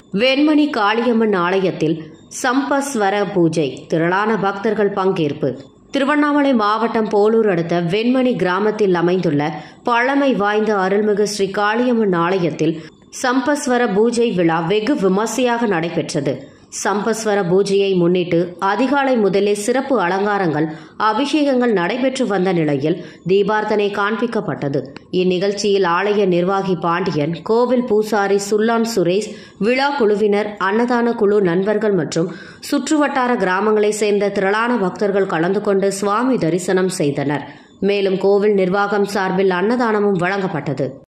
வெண்மணி காளியம்மன் ஆலயத்தில் சம்பஸ்வர பூஜை திரளான பக்தர்கள் பங்கேற்பு திருவண்ணாமலை மாவட்டம் போலூர் அடுத்த வெண்மணி கிராமத்தில் அமைந்துள்ள பழமை வாய்ந்த அருள்மிகு ஸ்ரீ காளியம்மன் ஆலயத்தில் சம்பஸ்வர பூஜை விழா வெகு விமர்சையாக நடைபெற்றது சம்பஸ்வர பூஜையை முன்னிட்டு அதிகாலை முதலே சிறப்பு அலங்காரங்கள் அபிஷேகங்கள் நடைபெற்று வந்த நிலையில் தீபார்த்தனை காண்பிக்கப்பட்டது இந்நிகழ்ச்சியில் ஆலய நிர்வாகி பாண்டியன் கோவில் பூசாரி சுல்லான் சுரேஷ் விழா குழுவினர் அன்னதான குழு நண்பர்கள் மற்றும் சுற்றுவட்டார கிராமங்களைச் சேர்ந்த திரளான பக்தர்கள் கலந்து கொண்டு சுவாமி தரிசனம் செய்தனர் மேலும் கோவில் நிர்வாகம் சார்பில் அன்னதானமும் வழங்கப்பட்டது